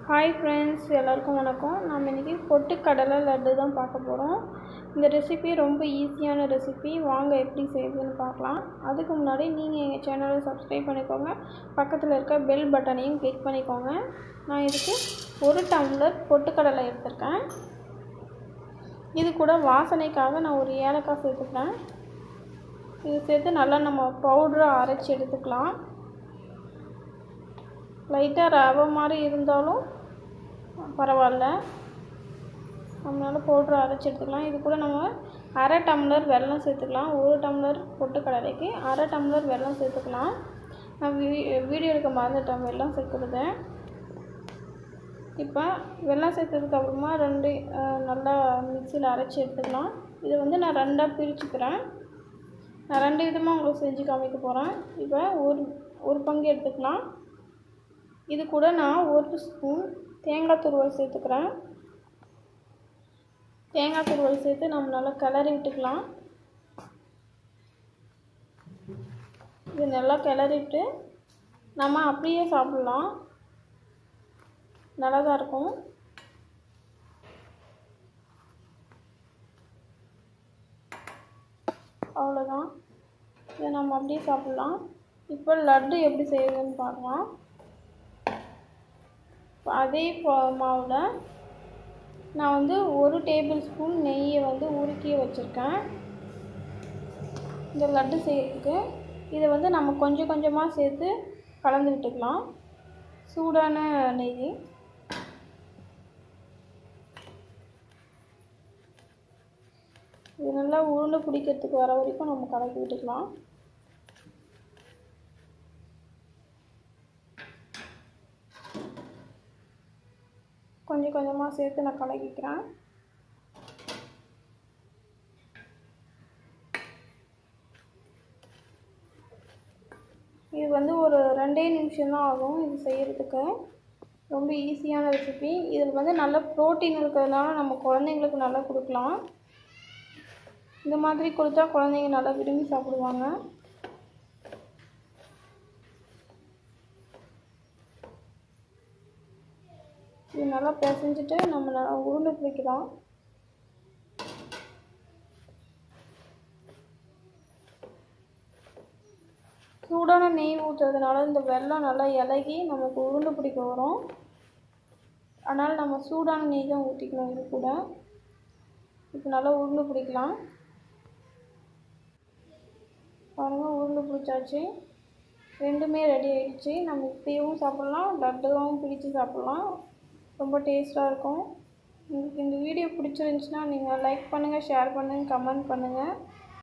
hi friends எல்லாருக்கும் வணக்கம் நாம் இன்றைக்கி பொட்டுக்கடலை லட்டு தான் பார்க்க போகிறோம் இந்த ரெசிபி ரொம்ப ஈஸியான ரெசிபி வாங்க எப்படி செய்யுதுன்னு பார்க்கலாம் அதுக்கு முன்னாடி நீங்கள் எங்கள் சேனலை சப்ஸ்கிரைப் பண்ணிக்கோங்க பக்கத்தில் இருக்க பெல் பட்டனையும் கிளிக் பண்ணிக்கோங்க நான் இதுக்கு ஒரு டம்ளர் பொட்டுக்கடலை எடுத்திருக்கேன் இது கூட வாசனைக்காக நான் ஒரு ஏலக்காய் சேர்த்துக்கிறேன் இது சேர்த்து நல்லா நம்ம பவுடராக அரைச்சி எடுத்துக்கலாம் லைட்டாக ரவை மாதிரி இருந்தாலும் பரவாயில்ல நம்மளால் பவுட்ரு அரைச்சி எடுத்துக்கலாம் இது கூட நம்ம அரை டம்ளர் வெல்லம் சேர்த்துக்கலாம் ஒரு டம்ளர் பொட்டுக்கடலைக்கு அரை டம்ளர் வெல்லம் சேர்த்துக்கலாம் நான் வீ வீடியோ எடுக்க மறந்துட்டேன் வெல்லம் சேர்க்குறது இப்போ வெல்லம் சேர்த்ததுக்கு அப்புறமா ரெண்டு அஹ், நல்லா மிக்சியில் அரைச்சி எடுத்துக்கலாம் இது வந்து நான் ரெண்டாக பிரிச்சுக்கிறேன் நான் ரெண்டு விதமாக உங்களுக்கு செஞ்சு காமிக்க போகிறேன் இப்போ ஒரு ஒரு பங்கு எடுத்துக்கலாம் இது கூட நான் ஒரு ஸ்பூன் தேங்காய் துருவல் சேர்த்துக்கிறேன் தேங்காய் துருவல் சேர்த்து நம்ம நல்லா கிளறி விட்டுக்கலாம் இது நல்லா கிளறிட்டு நம்ம அப்படியே சாப்பிட்லாம் நல்லா தான் இருக்கும் அவ்வளோதான் இதை நம்ம அப்படியே சாப்பிட்லாம் இப்போ லட்டு எப்படி செய்யுதுன்னு பார்க்கலாம் இப்போ அதே மாவில் நான் வந்து ஒரு டேபிள் ஸ்பூன் நெய்யை வந்து உருக்கி வச்சுருக்கேன் இந்த லட்டு செய்யறதுக்கு இதை வந்து நம்ம கொஞ்சம் கொஞ்சமாக சேர்த்து கலந்து விட்டுக்கலாம் சூடான நெய் இது நல்லா உருண்டை பிடிக்கிறதுக்கு வர வரைக்கும் நம்ம கலக்கி விட்டுக்கலாம் கொஞ்சம் கொஞ்சமாக சேர்த்து நான் கலக்கிக்கிறேன் இது வந்து ஒரு ரெண்டே நிமிஷம் தான் ஆகும் இது செய்கிறதுக்கு ரொம்ப ஈஸியான ரெசிபி இதில் வந்து நல்ல ப்ரோட்டீன் இருக்கிறதுனால நம்ம குழந்தைங்களுக்கு நல்லா கொடுக்கலாம் இந்த மாதிரி கொடுத்தா குழந்தைங்க நல்லா விரும்பி சாப்பிடுவாங்க இது நல்லா பிசைஞ்சிட்டு நம்ம நல்லா உருண்டை பிடிக்கலாம் சூடான நெய் ஊற்றுறதுனால இந்த வெல்லம் நல்லா இலகி நமக்கு உருண்டை பிடிக்க வரும் அதனால் நம்ம சூடான நெய் தான் ஊற்றிக்கணும் இது கூட இப்போ நல்லா உருண்டை பிடிக்கலாம் பாருங்கள் உருண்டை பிடிச்சாச்சு ரெண்டுமே ரெடி ஆயிடுச்சு நம்ம இப்படியும் சாப்பிட்லாம் லட்டுவும் பிடிச்சி சாப்பிட்லாம் ரொம்ப டேஸ்ட்டாக இருக்கும் உங்களுக்கு இந்த வீடியோ பிடிச்சிருந்துச்சுன்னா நீங்கள் லைக் பண்ணுங்கள் ஷேர் பண்ணுங்கள் கமெண்ட் பண்ணுங்கள்